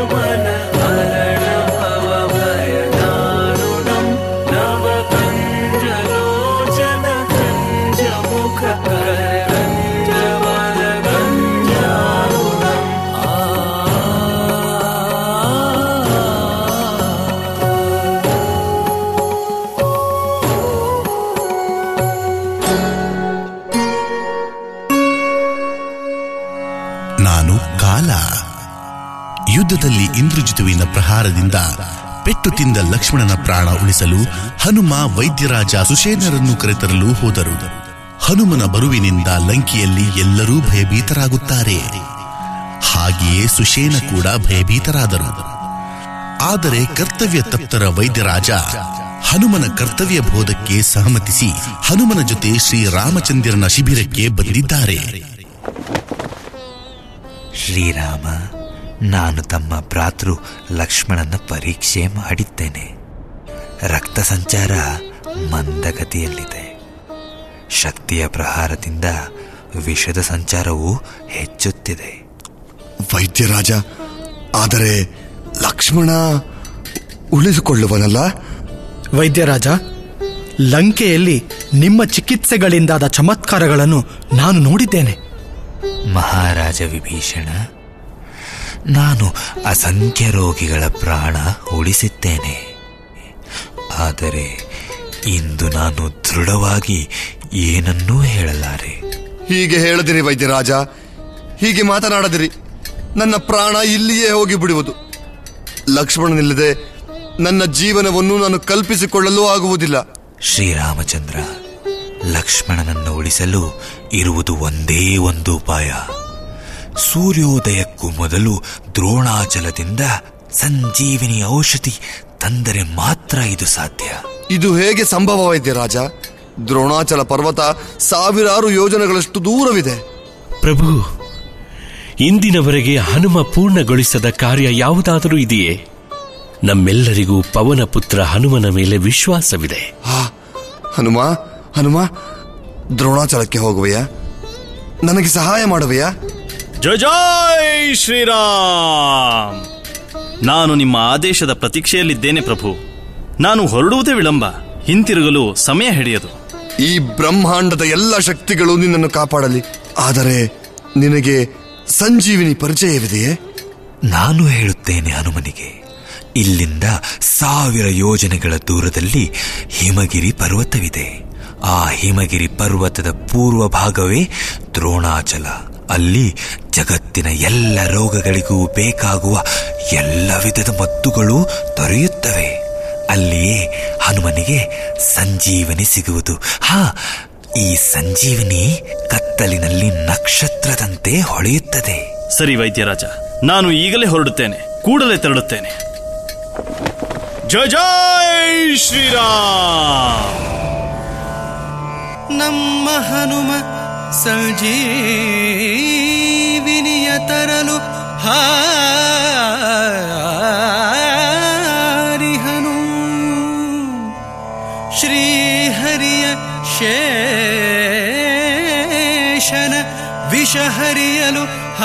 हनुमन हरण भव भय दारुणं नव कञ्ज लोचन कञ्ज मुख करञ्ज वर गञ्जारुणम् ನಾನು ಕಾಲ ಯುದ್ಧದಲ್ಲಿ ಇಂದ್ರಜಿತುವಿನ ಪ್ರಹಾರದಿಂದ ಪೆಟ್ಟು ತಿಂದ ಲಕ್ಷ್ಮಣನ ಪ್ರಾಣ ಉಳಿಸಲು ಹನುಮ ವೈದ್ಯರಾಜ ಸುಷೇನರನ್ನು ಕರೆತರಲು ಹೋದರು ಹನುಮನ ಬರುವಿನಿಂದ ಲಂಕೆಯಲ್ಲಿ ಎಲ್ಲರೂ ಭಯಭೀತರಾಗುತ್ತಾರೆ ಹಾಗೆಯೇ ಸುಷೇನ ಕೂಡ ಭಯಭೀತರಾದರು ಆದರೆ ಕರ್ತವ್ಯ ತಪ್ತರ ವೈದ್ಯರಾಜ ಹನುಮನ ಕರ್ತವ್ಯ ಬೋಧಕ್ಕೆ ಸಹಮತಿಸಿ ಹನುಮನ ಜೊತೆ ಶ್ರೀರಾಮಚಂದ್ರನ ಶಿಬಿರಕ್ಕೆ ಬಂದಿದ್ದಾರೆ ಶ್ರೀರಾಮ ನಾನು ತಮ್ಮ ಭ್ರಾತೃ ಲಕ್ಷ್ಮಣನ ಪರೀಕ್ಷೆ ಮಾಡಿದ್ದೇನೆ ರಕ್ತ ಸಂಚಾರ ಮಂದಗತಿಯಲ್ಲಿದೆ ಶಕ್ತಿಯ ಪ್ರಹಾರದಿಂದ ವಿಷದ ಸಂಚಾರವು ಹೆಚ್ಚುತ್ತಿದೆ ವೈದ್ಯರಾಜ ಆದರೆ ಲಕ್ಷ್ಮಣ ಉಳಿದುಕೊಳ್ಳುವನಲ್ಲ ವೈದ್ಯರಾಜ ಲಂಕೆಯಲ್ಲಿ ನಿಮ್ಮ ಚಿಕಿತ್ಸೆಗಳಿಂದಾದ ಚಮತ್ಕಾರಗಳನ್ನು ನಾನು ನೋಡಿದ್ದೇನೆ ಮಹಾರಾಜ ವಿಭೀಷಣ ನಾನು ಅಸಂಖ್ಯ ರೋಗಿಗಳ ಪ್ರಾಣ ಉಳಿಸಿದ್ದೇನೆ ಆದರೆ ಇಂದು ನಾನು ದೃಢವಾಗಿ ಏನನ್ನೂ ಹೇಳಲಾರೆ ಹೀಗೆ ಹೇಳದಿರಿ ವೈದ್ಯರಾಜ ಹೀಗೆ ಮಾತನಾಡದಿರಿ ನನ್ನ ಪ್ರಾಣ ಇಲ್ಲಿಯೇ ಹೋಗಿ ಬಿಡುವುದು ಲಕ್ಷ್ಮಣನಿಲ್ಲದೆ ನನ್ನ ಜೀವನವನ್ನು ನಾನು ಕಲ್ಪಿಸಿಕೊಳ್ಳಲು ಆಗುವುದಿಲ್ಲ ಶ್ರೀರಾಮಚಂದ್ರ ಲಕ್ಷ್ಮಣನನ್ನು ಉಳಿಸಲು ಇರುವುದು ಒಂದೇ ಒಂದು ಉಪಾಯ ಸೂರ್ಯೋದಯಕ್ಕೂ ಮೊದಲು ದ್ರೋಣಾಚಲದಿಂದ ಸಂಜೀವಿನಿ ಔಷಧಿ ತಂದರೆ ಮಾತ್ರ ಇದು ಸಾಧ್ಯ ಇದು ಹೇಗೆ ಸಂಭವ ವೈದ್ಯರಾಜ ದ್ರೋಣಾಚಲ ಪರ್ವತ ಸಾವಿರಾರು ಯೋಜನೆಗಳಷ್ಟು ದೂರವಿದೆ ಪ್ರಭು ಇಂದಿನವರೆಗೆ ಹನುಮ ಪೂರ್ಣಗೊಳಿಸದ ಕಾರ್ಯ ಯಾವುದಾದರೂ ಇದೆಯೇ ನಮ್ಮೆಲ್ಲರಿಗೂ ಪವನ ಪುತ್ರ ಹನುಮನ ಮೇಲೆ ವಿಶ್ವಾಸವಿದೆ ಹಾ ಹನುಮ ಹನುಮ ದ್ರೋಣಾಚಲಕ್ಕೆ ಹೋಗುವೆಯಾ ನನಗೆ ಸಹಾಯ ಮಾಡುವೆಯಾ ಜಯ ಜೈ ಶ್ರೀರಾಮ್ ನಾನು ನಿಮ್ಮ ಆದೇಶದ ಪ್ರತೀಕ್ಷೆಯಲ್ಲಿದ್ದೇನೆ ಪ್ರಭು ನಾನು ಹೊರಡುವುದೇ ವಿಳಂಬ ಹಿಂತಿರುಗಲು ಸಮಯ ಹಿಡಿಯದು ಈ ಬ್ರಹ್ಮಾಂಡದ ಎಲ್ಲ ಶಕ್ತಿಗಳು ನಿನ್ನನ್ನು ಕಾಪಾಡಲಿ ಆದರೆ ನಿನಗೆ ಸಂಜೀವಿನಿ ಪರಿಚಯವಿದೆಯೇ ನಾನು ಹೇಳುತ್ತೇನೆ ಹನುಮನಿಗೆ ಇಲ್ಲಿಂದ ಸಾವಿರ ಯೋಜನೆಗಳ ದೂರದಲ್ಲಿ ಹಿಮಗಿರಿ ಪರ್ವತವಿದೆ ಆ ಹಿಮಗಿರಿ ಪರ್ವತದ ಪೂರ್ವ ಭಾಗವೇ ದ್ರೋಣಾಚಲ ಅಲ್ಲಿ ಜಗತ್ತಿನ ಎಲ್ಲ ರೋಗಗಳಿಗೂ ಬೇಕಾಗುವ ಎಲ್ಲ ವಿಧದ ಮದ್ದುಗಳು ದೊರೆಯುತ್ತವೆ ಅಲ್ಲಿಯೇ ಹನುಮನಿಗೆ ಸಂಜೀವನಿ ಸಿಗುವುದು ಹಾ ಈ ಸಂಜೀವನಿ ಕತ್ತಲಿನಲ್ಲಿ ನಕ್ಷತ್ರದಂತೆ ಹೊಳೆಯುತ್ತದೆ ಸರಿ ವೈದ್ಯರಾಜ ನಾನು ಈಗಲೇ ಹೊರಡುತ್ತೇನೆ ಕೂಡಲೇ ತೆರಳುತ್ತೇನೆ ಜಯ ಜೈ ಶ್ರೀರಾಮ್ ನಮ್ಮ ಹನುಮ ಸಂಜೀವಿನಿಯ ತರಲು ಹಾರಿಹನು ಶ್ರೀಹರಿಯ ಶೇಷನ ವಿಷ ಹರಿಯಲು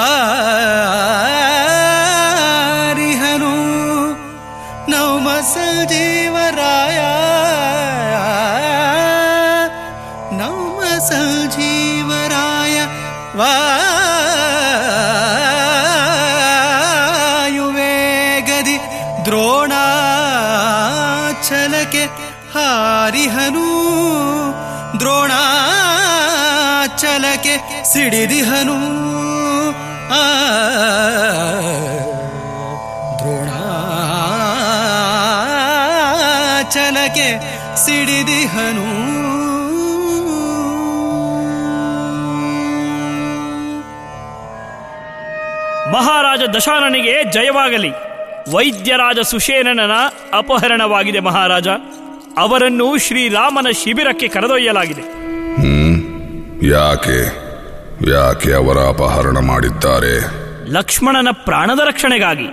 ಹಾರಿಹನು ನೌಮ ಸಂಜೀವರಾಯ ನೌಮ ಸಂಜೀವರಾಯ ವಾಯುವೇಗದಿ ದ್ರೋಣಾಚಲಕ್ಕೆ ಹಾರಿಹನು ದ್ರೋಣಾಚಲಕ್ಕೆ ಸಿಡಿದಿಹನು ಆ ದ್ರೋಣಾಚಲಕ್ಕೆ ಸಿಡಿದಿಹನು ಮಹಾರಾಜ ದಶಾನನಿಗೆ ಜಯವಾಗಲಿ ವೈದ್ಯರಾಜ ಸುಷೇನನ ಅಪಹರಣವಾಗಿದೆ ಮಹಾರಾಜ ಅವರನ್ನು ಶ್ರೀರಾಮನ ಶಿಬಿರಕ್ಕೆ ಕರೆದೊಯ್ಯಲಾಗಿದೆ ಯಾಕೆ ಯಾಕೆ ಅವರ ಅಪಹರಣ ಮಾಡಿದ್ದಾರೆ ಲಕ್ಷ್ಮಣನ ಪ್ರಾಣದ ರಕ್ಷಣೆಗಾಗಿ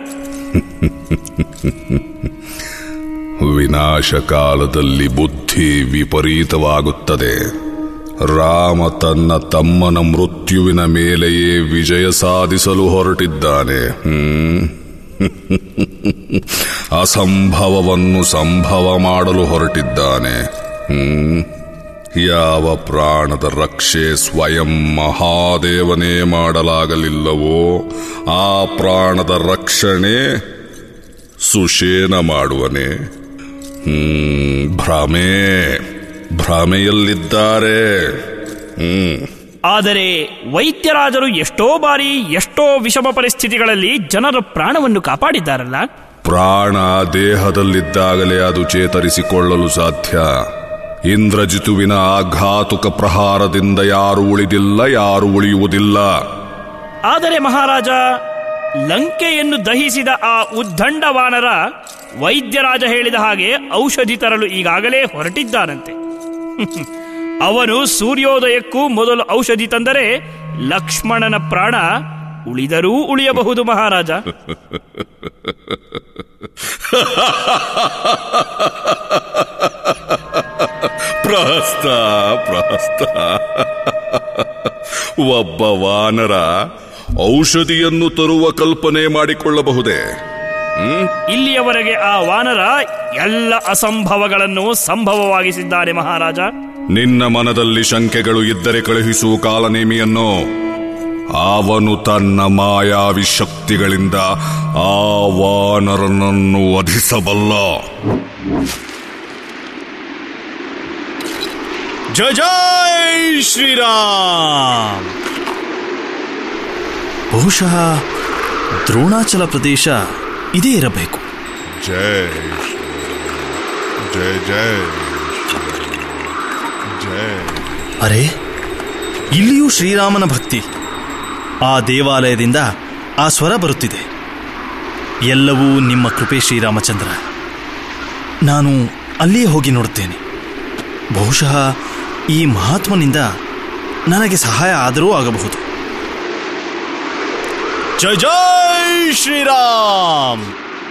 ವಿನಾಶ ಕಾಲದಲ್ಲಿ ಬುದ್ಧಿ ವಿಪರೀತವಾಗುತ್ತದೆ ರಾಮ ತನ್ನ ತಮ್ಮನ ಮೃತ್ಯುವಿನ ಮೇಲೆಯೇ ವಿಜಯ ಸಾಧಿಸಲು ಹೊರಟಿದ್ದಾನೆ ಹ್ಮ್ ಅಸಂಭವವನ್ನು ಸಂಭವ ಮಾಡಲು ಹೊರಟಿದ್ದಾನೆ ಹ್ಮ್ ಯಾವ ಪ್ರಾಣದ ರಕ್ಷೆ ಸ್ವಯಂ ಮಹಾದೇವನೇ ಮಾಡಲಾಗಲಿಲ್ಲವೋ ಆ ಪ್ರಾಣದ ರಕ್ಷಣೆ ಸುಷೇನ ಮಾಡುವನೆ ಹ್ಮ್ ಭ್ರಮೆ ಭ್ರಮೆಯಲ್ಲಿದ್ದಾರೆ ಹ್ಮ್ ಆದರೆ ವೈದ್ಯರಾಜರು ಎಷ್ಟೋ ಬಾರಿ ಎಷ್ಟೋ ವಿಷಮ ಪರಿಸ್ಥಿತಿಗಳಲ್ಲಿ ಜನರ ಪ್ರಾಣವನ್ನು ಕಾಪಾಡಿದ್ದಾರಲ್ಲ ಪ್ರಾಣ ದೇಹದಲ್ಲಿದ್ದಾಗಲೇ ಅದು ಚೇತರಿಸಿಕೊಳ್ಳಲು ಸಾಧ್ಯ ಇಂದ್ರಜಿತುವಿನ ಆಘಾತುಕ ಪ್ರಹಾರದಿಂದ ಯಾರು ಉಳಿದಿಲ್ಲ ಯಾರು ಉಳಿಯುವುದಿಲ್ಲ ಆದರೆ ಮಹಾರಾಜ ಲಂಕೆಯನ್ನು ದಹಿಸಿದ ಆ ಉದ್ದಂಡ ವಾನರ ವೈದ್ಯರಾಜ ಹೇಳಿದ ಹಾಗೆ ಔಷಧಿ ತರಲು ಈಗಾಗಲೇ ಹೊರಟಿದ್ದಾನಂತೆ ಅವನು ಸೂರ್ಯೋದಯಕ್ಕೂ ಮೊದಲು ಔಷಧಿ ತಂದರೆ ಲಕ್ಷ್ಮಣನ ಪ್ರಾಣ ಉಳಿದರೂ ಉಳಿಯಬಹುದು ಮಹಾರಾಜ ಪ್ರಹಸ್ತ ಪ್ರಹಸ್ತ ಒಬ್ಬ ವಾನರ ಔಷಧಿಯನ್ನು ತರುವ ಕಲ್ಪನೆ ಮಾಡಿಕೊಳ್ಳಬಹುದೇ ಇಲ್ಲಿಯವರೆಗೆ ಆ ವಾನರ ಎಲ್ಲ ಅಸಂಭವಗಳನ್ನು ಸಂಭವವಾಗಿಸಿದ್ದಾನೆ ಮಹಾರಾಜ ನಿನ್ನ ಮನದಲ್ಲಿ ಶಂಕೆಗಳು ಇದ್ದರೆ ಕಳುಹಿಸು ಕಾಲನೇಮಿಯನ್ನು ಅವನು ತನ್ನ ಮಾಯಾವಿ ಶಕ್ತಿಗಳಿಂದ ಆ ವಾನರನನ್ನು ವಧಿಸಬಲ್ಲ ಜಯ ಜೈ ಶ್ರೀರಾಮ್ ಬಹುಶಃ ದ್ರೋಣಾಚಲ ಪ್ರದೇಶ ಇದೇ ಇರಬೇಕು ಜೈ ಜಯ ಜಯ ಜಯ ಅರೆ ಇಲ್ಲಿಯೂ ಶ್ರೀರಾಮನ ಭಕ್ತಿ ಆ ದೇವಾಲಯದಿಂದ ಆ ಸ್ವರ ಬರುತ್ತಿದೆ ಎಲ್ಲವೂ ನಿಮ್ಮ ಕೃಪೆ ಶ್ರೀರಾಮಚಂದ್ರ ನಾನು ಅಲ್ಲಿಯೇ ಹೋಗಿ ನೋಡುತ್ತೇನೆ ಬಹುಶಃ ಈ ಮಹಾತ್ಮನಿಂದ ನನಗೆ ಸಹಾಯ ಆದರೂ ಆಗಬಹುದು ಜಯ ಜೈ ಶ್ರೀರಾಮ್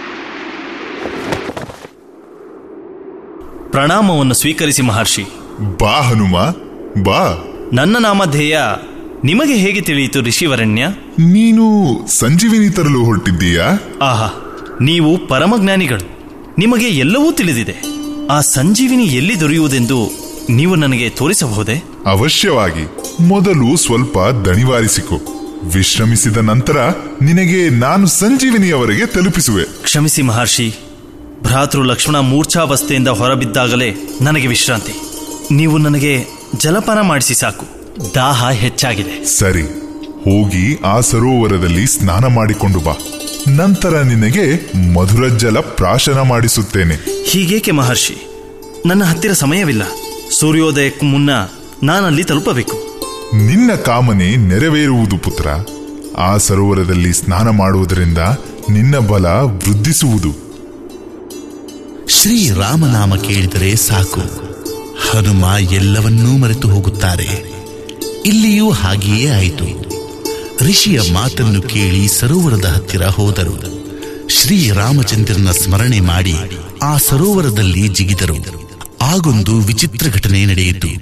ಪ್ರಣಾಮವನ್ನು ಸ್ವೀಕರಿಸಿ ಮಹರ್ಷಿ ಬಾ ಹನುಮ ಬಾ ನನ್ನ ನಾಮಧೇಯ ನಿಮಗೆ ಹೇಗೆ ತಿಳಿಯಿತು ಋಷಿವರಣ್ಯ ನೀನು ಸಂಜೀವಿನಿ ತರಲು ಹೊರಟಿದ್ದೀಯಾ ಆಹಾ ನೀವು ಪರಮಜ್ಞಾನಿಗಳು ನಿಮಗೆ ಎಲ್ಲವೂ ತಿಳಿದಿದೆ ಆ ಸಂಜೀವಿನಿ ಎಲ್ಲಿ ದೊರೆಯುವುದೆಂದು ನೀವು ನನಗೆ ತೋರಿಸಬಹುದೇ ಅವಶ್ಯವಾಗಿ ಮೊದಲು ಸ್ವಲ್ಪ ದಣಿವಾರಿಸಿಕೊ ವಿಶ್ರಮಿಸಿದ ನಂತರ ನಿನಗೆ ನಾನು ಸಂಜೀವಿನಿಯವರೆಗೆ ತಲುಪಿಸುವೆ ಕ್ಷಮಿಸಿ ಮಹರ್ಷಿ ಭ್ರಾತೃ ಲಕ್ಷ್ಮಣ ಮೂರ್ಛಾವಸ್ಥೆಯಿಂದ ಹೊರಬಿದ್ದಾಗಲೇ ನನಗೆ ವಿಶ್ರಾಂತಿ ನೀವು ನನಗೆ ಜಲಪಾನ ಮಾಡಿಸಿ ಸಾಕು ದಾಹ ಹೆಚ್ಚಾಗಿದೆ ಸರಿ ಹೋಗಿ ಆ ಸರೋವರದಲ್ಲಿ ಸ್ನಾನ ಮಾಡಿಕೊಂಡು ಬಾ ನಂತರ ನಿನಗೆ ಮಧುರ ಜಲ ಪ್ರಾಶನ ಮಾಡಿಸುತ್ತೇನೆ ಹೀಗೇಕೆ ಮಹರ್ಷಿ ನನ್ನ ಹತ್ತಿರ ಸಮಯವಿಲ್ಲ ಸೂರ್ಯೋದಯಕ್ಕೂ ಮುನ್ನ ನಾನಲ್ಲಿ ತಲುಪಬೇಕು ನಿನ್ನ ಕಾಮನೆ ನೆರವೇರುವುದು ಪುತ್ರ ಆ ಸರೋವರದಲ್ಲಿ ಸ್ನಾನ ಮಾಡುವುದರಿಂದ ನಿನ್ನ ಬಲ ವೃದ್ಧಿಸುವುದು ಶ್ರೀರಾಮನಾಮ ಕೇಳಿದರೆ ಸಾಕು ಹನುಮ ಎಲ್ಲವನ್ನೂ ಮರೆತು ಹೋಗುತ್ತಾರೆ ಇಲ್ಲಿಯೂ ಹಾಗೆಯೇ ಆಯಿತು ಋಷಿಯ ಮಾತನ್ನು ಕೇಳಿ ಸರೋವರದ ಹತ್ತಿರ ಹೋದರು ಶ್ರೀರಾಮಚಂದ್ರನ ಸ್ಮರಣೆ ಮಾಡಿ ಆ ಸರೋವರದಲ್ಲಿ ಜಿಗಿದರು ಆಗೊಂದು ವಿಚಿತ್ರ ಘಟನೆ ನಡೆಯಿತು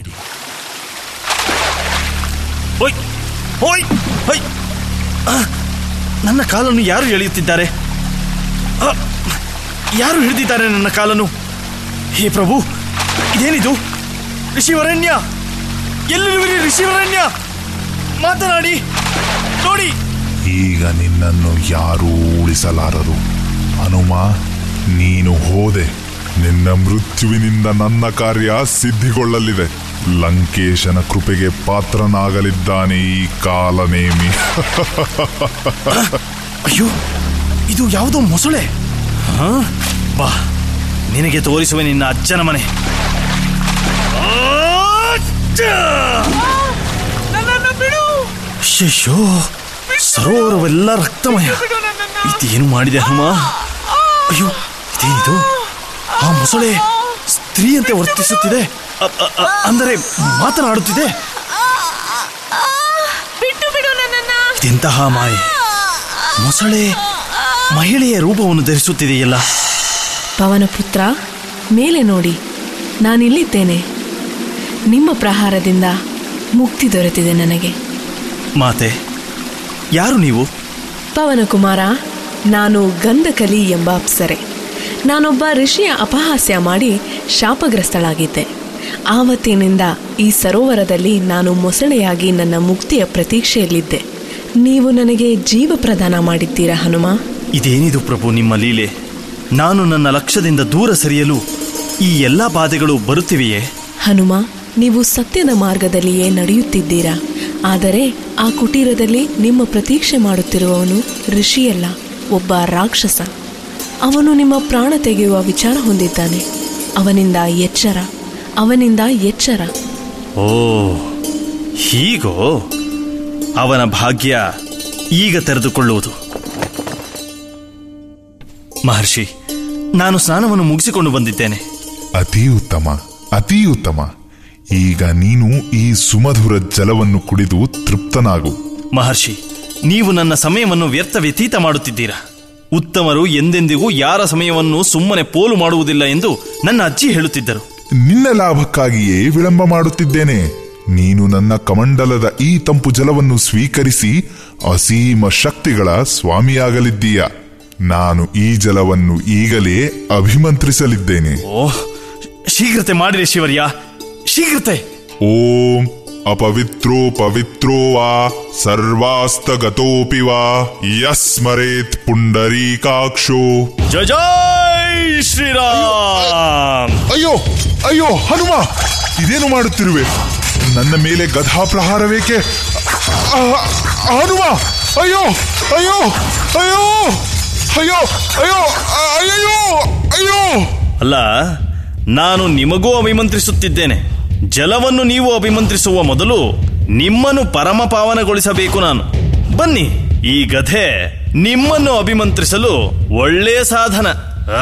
ಓಯ್ ಓಯ್ ಓಯ್ ಆ, ನನ್ನ ಕಾಲನ್ನು ಯಾರು ಎಳೆಯುತ್ತಿದ್ದಾರೆ ಆ, ಯಾರು ಹಿಡಿದಿದ್ದಾರೆ ನನ್ನ ಕಾಲನ್ನು ಹೇ ಪ್ರಭು ಇದೇನಿದು ಋಷಿವರಣ್ಯ ಎಲ್ಲಿರುವಿರಿ ಋಷಿವರಣ್ಯ ಮಾತನಾಡಿ ನೋಡಿ ಈಗ ನಿನ್ನನ್ನು ಯಾರೂ ಉಳಿಸಲಾರರು ಹನುಮ ನೀನು ಹೋದೆ ನಿನ್ನ ಮೃತ್ಯುವಿನಿಂದ ನನ್ನ ಕಾರ್ಯ ಸಿದ್ಧಿಗೊಳ್ಳಲಿದೆ ಲಂಕೇಶನ ಕೃಪೆಗೆ ಪಾತ್ರನಾಗಲಿದ್ದಾನೆ ಈ ಕಾಲನೇಮಿ ಅಯ್ಯೋ ಇದು ಯಾವುದೋ ಮೊಸಳೆ ಹಾ? ಬಾ ನಿನಗೆ ತೋರಿಸುವೆ ನಿನ್ನ ಅಜ್ಜನ ಮನೆ ಅಯ್ಯಯ್ಯೋ ಸರೋವರವೆಲ್ಲ ರಕ್ತಮಯ ಇದೇನು ಮಾಡಿದೆ ಹನುಮ ಅಯ್ಯೋ ಇದೇನಿದು ಆ ಮೊಸಳೆ ಸ್ತ್ರೀಯಂತೆ ವರ್ತಿಸುತ್ತಿದೆ ಅ- ಅ- ಅ- ಅಂದರೆ ಮಾತನಾಡುತ್ತಿದೆ ಬಿಟ್ಟು ಬಿಡು ನನ್ನನ್ನ ಇದೆಂತಹ ಮಾಯೆ ಮೊಸಳೆ ಮಹಿಳೆಯ ರೂಪವನ್ನು ಧರಿಸುತ್ತಿದೆಯಲ್ಲ ಪವನಪುತ್ರ ಮೇಲೆ ನೋಡಿ ನಾನಿಲ್ಲಿದ್ದೇನೆ ನಿಮ್ಮ ಪ್ರಹಾರದಿಂದ ಮುಕ್ತಿ ದೊರೆತಿದೆ ನನಗೆ ಮಾತೆ ಯಾರು ನೀವು ಪವನಕುಮಾರ ನಾನು ಗಂಧಕಲಿ ಎಂಬ ಅಪ್ಸರೆ ನಾನೊಬ್ಬ ಋಷಿಯ ಅಪಹಾಸ್ಯ ಮಾಡಿ ಶಾಪಗ್ರಸ್ತಳಾಗಿದ್ದೆ ಆವತ್ತಿನಿಂದ ಈ ಸರೋವರದಲ್ಲಿ ನಾನು ಮೊಸಳೆಯಾಗಿ ನನ್ನ ಮುಕ್ತಿಯ ಪ್ರತೀಕ್ಷೆಯಲ್ಲಿದ್ದೆ ನೀವು ನನಗೆ ಜೀವ ಪ್ರದಾನ ಮಾಡಿದ್ದೀರಾ ಹನುಮ ಇದೇನಿದು ಪ್ರಭು ನಿಮ್ಮ ಲೀಲೆ ನಾನು ನನ್ನ ಲಕ್ಷ್ಯದಿಂದ ದೂರ ಸರಿಯಲು ಈ ಎಲ್ಲ ಬಾಧೆಗಳು ಬರುತ್ತಿವೆಯೇ ಹನುಮ ನೀವು ಸತ್ಯದ ಮಾರ್ಗದಲ್ಲಿಯೇ ನಡೆಯುತ್ತಿದ್ದೀರಾ ಆದರೆ ಆ ಕುಟೀರದಲ್ಲಿ ನಿಮ್ಮ ಪ್ರತೀಕ್ಷೆ ಮಾಡುತ್ತಿರುವವನು ಋಷಿಯಲ್ಲ ಒಬ್ಬ ರಾಕ್ಷಸ ಅವನು ನಿಮ್ಮ ಪ್ರಾಣ ತೆಗೆಯುವ ವಿಚಾರ ಹೊಂದಿದ್ದಾನೆ ಅವನಿಂದ ಎಚ್ಚರ ಅವನಿಂದ ಎಚ್ಚರ ಓ ಹೀಗೋ ಅವನ ಭಾಗ್ಯ ಈಗ ತೆರೆದುಕೊಳ್ಳುವುದು ಮಹರ್ಷಿ ನಾನು ಸ್ನಾನವನ್ನು ಮುಗಿಸಿಕೊಂಡು ಬಂದಿದ್ದೇನೆ ಅತೀ ಉತ್ತಮ ಅತೀ ಉತ್ತಮ ಈಗ ನೀನು ಈ ಸುಮಧುರ ಜಲವನ್ನು ಕುಡಿದು ತೃಪ್ತನಾಗು ಮಹರ್ಷಿ ನೀವು ನನ್ನ ಸಮಯವನ್ನು ವ್ಯರ್ಥ ವ್ಯತೀತ ಮಾಡುತ್ತಿದ್ದೀರಾ ಉತ್ತಮರು ಎಂದೆಂದಿಗೂ ಯಾರ ಸಮಯವನ್ನು ಸುಮ್ಮನೆ ಪೋಲು ಮಾಡುವುದಿಲ್ಲ ಎಂದು ನನ್ನ ಅಜ್ಜಿ ಹೇಳುತ್ತಿದ್ದರು ನಿನ್ನ ಲಾಭಕ್ಕಾಗಿಯೇ ವಿಳಂಬ ಮಾಡುತ್ತಿದ್ದೇನೆ ನೀನು ನನ್ನ ಕಮಂಡಲದ ಈ ತಂಪು ಜಲವನ್ನು ಸ್ವೀಕರಿಸಿ ಅಸೀಮ ಶಕ್ತಿಗಳ ಸ್ವಾಮಿಯಾಗಲಿದ್ದೀಯ ನಾನು ಈ ಜಲವನ್ನು ಈಗಲೇ ಅಭಿಮಂತ್ರಿಸಲಿದ್ದೇನೆ ಓಹ್ ಶೀಘ್ರತೆ ಮಾಡಿರಿ ಶಿವರ್ಯ ಶೀಘ್ರತೆ ಓಂ ಅಪವಿತ್ರೋ ಪವಿತ್ರೋ ವಾ ಸರ್ವಾಸ್ತಗತೋಪಿ ವಾ ಯಸ್ಮರೇತ್ ಪುಂಡರೀಕಾಕ್ಷೋ ಜಯ ಜೈ ಶ್ರೀರಾಮ್ ಅಯ್ಯೋ ಅಯ್ಯೋ ಹನುಮ ಇದೇನು ಮಾಡುತ್ತಿರುವೆ ನನ್ನ ಮೇಲೆ ಗಧಾ ಪ್ರಹಾರವೇಕೆ ಆ, ಹನುಮ ಅಯ್ಯೋ ಅಯ್ಯೋ ಅಯ್ಯೋ ಅಯ್ಯೋ ಅಯ್ಯೋ ಆ, ಅಯ್ಯಯ್ಯೋ ಅಯ್ಯೋ ಅಲ್ಲ ನಾನು ನಿಮಗೂ ಅಭಿಮಂತ್ರಿಸುತ್ತಿದ್ದೇನೆ ಜಲವನ್ನು ನೀವು ಅಭಿಮಂತ್ರಿಸುವ ಮೊದಲು ನಿಮ್ಮನ್ನು ಪರಮ ಪಾವನಗೊಳಿಸಬೇಕು ನಾನು ಬನ್ನಿ ಈ ಗಧೆ ನಿಮ್ಮನ್ನು ಅಭಿಮಂತ್ರಿಸಲು ಒಳ್ಳೆಯ ಸಾಧನ ಆ!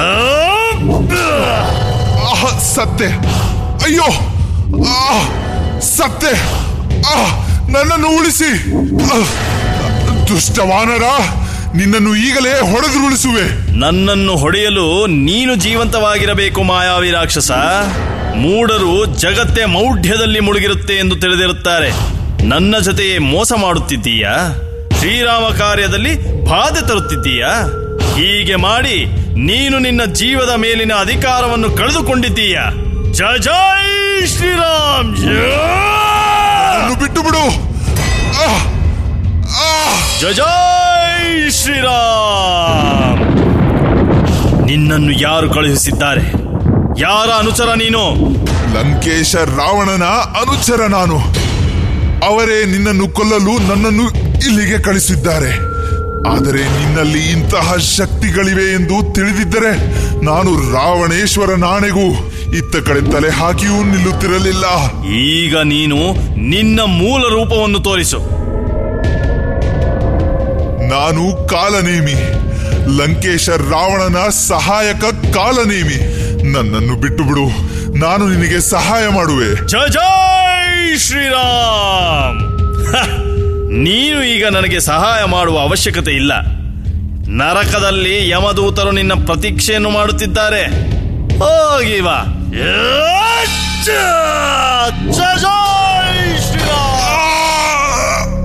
ಆಹ್, ಸತ್ತೆ ಅಯ್ಯೋ ಆ, ಸತ್ತೆ ಆ, ನನ್ನನ್ನು ಉಳಿಸಿ ಆ, ದುಷ್ಟವಾನರ ನಿನ್ನನ್ನು ಈಗಲೇ ಹೊಡೆದುರುಳಿಸುವೆ ನನ್ನನ್ನು ಹೊಡೆಯಲು ನೀನು ಜೀವಂತವಾಗಿರಬೇಕು ಮಾಯಾವಿ ರಾಕ್ಷಸ ಮೂಢರು ಜಗತ್ತೇ ಮೌಢ್ಯದಲ್ಲಿ ಮುಳುಗಿರುತ್ತೆ ಎಂದು ತಿಳಿದಿರುತ್ತಾರೆ ನನ್ನ ಜೊತೆ ಮೋಸ ಮಾಡುತ್ತಿದ್ದೀಯಾ ಶ್ರೀರಾಮ ಕಾರ್ಯದಲ್ಲಿ ಬಾಧೆ ತರುತ್ತಿದ್ದೀಯಾ ಹೀಗೆ ಮಾಡಿ ನೀನು ನಿನ್ನ ಜೀವದ ಮೇಲಿನ ಅಧಿಕಾರವನ್ನು ಕಳೆದುಕೊಂಡಿದ್ದೀಯಾ ಜಯ ಜೈ ಶ್ರೀರಾಮ್ ಜಯ ನನ್ನನ್ನು ಬಿಟ್ಟು ಬಿಡು ಆ, ಆ. ಜಯ ಜೈ ಶ್ರೀರಾಮ್ ನಿನ್ನನ್ನು ಯಾರು ಕಳುಹಿಸಿದ್ದಾರೆ ಯಾರ ಅನುಚರ ನೀನು ಲಂಕೇಶ ರಾವಣನ ಅನುಚರ ನಾನು ಅವರೇ ನಿನ್ನನ್ನು ಕೊಲ್ಲಲು ನನ್ನನ್ನು ಇಲ್ಲಿಗೆ ಕಳಿಸಿದ್ದಾರೆ ಆದರೆ ನಿನ್ನಲ್ಲಿ ಇಂತಹ ಶಕ್ತಿಗಳಿವೆ ಎಂದು ತಿಳಿದಿದ್ದರೆ ನಾನು ರಾವಣೇಶ್ವರ ನಾಣೆಗೂ ಇತ್ತ ಕಡೆ ತಲೆ ಹಾಕಿಯೂ ನಿಲ್ಲುತ್ತಿರಲಿಲ್ಲ ಈಗ ನೀನು ನಿನ್ನ ಮೂಲ ರೂಪವನ್ನು ತೋರಿಸು ನಾನು ಕಾಲನೇಮಿ ಲಂಕೇಶ ರಾವಣನ ಸಹಾಯಕ ಕಾಲನೇಮಿ ನನ್ನನ್ನು ಬಿಟ್ಟು ಬಿಡು ನಾನು ನಿನಗೆ ಸಹಾಯ ಮಾಡುವೆ ಜಯ ಜೈ ಶ್ರೀರಾಮ್ ಹ, ನೀನು ಈಗ ನನಗೆ ಸಹಾಯ ಮಾಡುವ ಅವಶ್ಯಕತೆ ಇಲ್ಲ ನರಕದಲ್ಲಿ ಯಮದೂತರು ನಿನ್ನ ಪ್ರತೀಕ್ಷೆಯನ್ನು ಮಾಡುತ್ತಿದ್ದಾರೆ ಹೋಗಿವಾ ಜಯ ಜೈ ಶ್ರೀರಾಮ್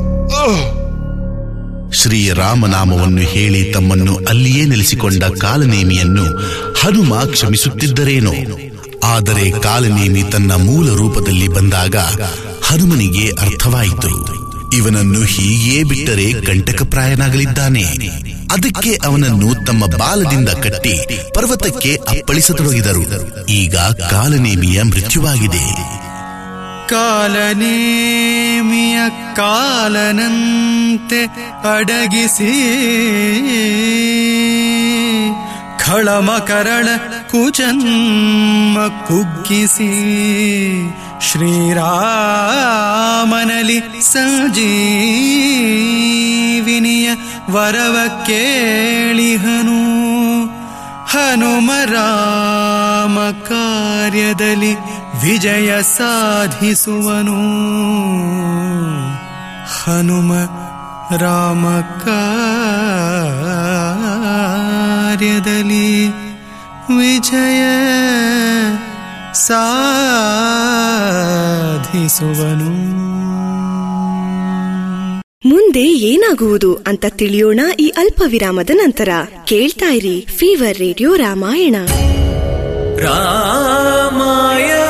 ಶ್ರೀರಾಮನಾಮವನ್ನು ಹೇಳಿ ತಮ್ಮನ್ನು ಅಲ್ಲಿಯೇ ನೆಲೆಸಿಕೊಂಡ ಕಾಲನೇಮಿಯನ್ನು ಹನುಮ ಕ್ಷಮಿಸುತ್ತಿದ್ದರೇನೋ ಆದರೆ ಕಾಲನೇಮಿ ತನ್ನ ಮೂಲ ರೂಪದಲ್ಲಿ ಬಂದಾಗ ಹನುಮನಿಗೆ ಅರ್ಥವಾಯಿತು ಇವನನ್ನು ಹೀಗೇ ಬಿಟ್ಟರೆ ಕಂಟಕಪ್ರಾಯನಾಗಲಿದ್ದಾನೆ ಅದಕ್ಕೆ ಅವನನ್ನು ತಮ್ಮ ಬಾಲದಿಂದ ಕಟ್ಟಿ ಪರ್ವತಕ್ಕೆ ಅಪ್ಪಳಿಸತೊಡಗಿದರು ಈಗ ಕಾಲನೇಮಿಯ ಮೃತ್ಯುವಾಗಿದೆ ಕಾಲನೇಮಿಯ ಕಾಲನಂತೆ ಅಡಗಿಸಿ ಖಳಮ ಕರಳ ಕುಜನ್ಮ ಕುಗ್ಗಿಸಿ ಶ್ರೀರಾಮನಲಿ ಸಂಜೀವಿನಿಯ ವರವ ಕೇಳಿಹನು ಹನುಮ ರಾಮ ಕಾರ್ಯದಲ್ಲಿ ವಿಜಯ ಸಾಧಿಸುವನು ಹನುಮ ರಾಮ ಕಾರ್ಯದಲ್ಲಿ ವಿಜಯ ಸಾಧಿಸುವನು ಮುಂದೆ ಮುಂದೆ ಏನಾಗುವುದು ಅಂತ ತಿಳಿಯೋಣ ಈ ಅಲ್ಪ ವಿರಾಮದ ನಂತರ ಕೇಳ್ತಾ ಇರಿ ಫೀವರ್ ರೇಡಿಯೋ ರಾಮಾಯಣ ರಾಮಾಯಣ